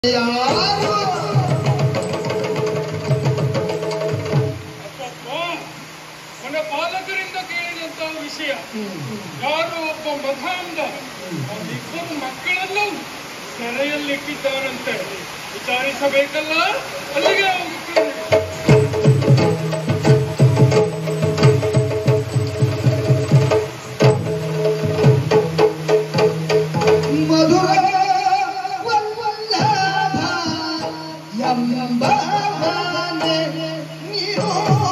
ಯಾರು ಅಪ್ಪಪ್ಪ ನನ್ನ ಪಾಲಕರಿಂದ ಕೇಳಿದಂತಹ ವಿಷಯ ಯಾರು ಒಬ್ಬ ಮಧಾಂಧ ಅವರಿಬ್ಬರು ಮಕ್ಕಳನ್ನು ಸೆರೆಯಲ್ಲಿಟ್ಟಿದ್ದಾರಂತೆ ವಿಚಾರಿಸಬೇಕಲ್ಲ ಅಲ್ಲಿಗೆ ಹೋಗುತ್ತೇನೆ ಮಧುರ ವಲ್ಲಭ ಎಂಬ ನೀರು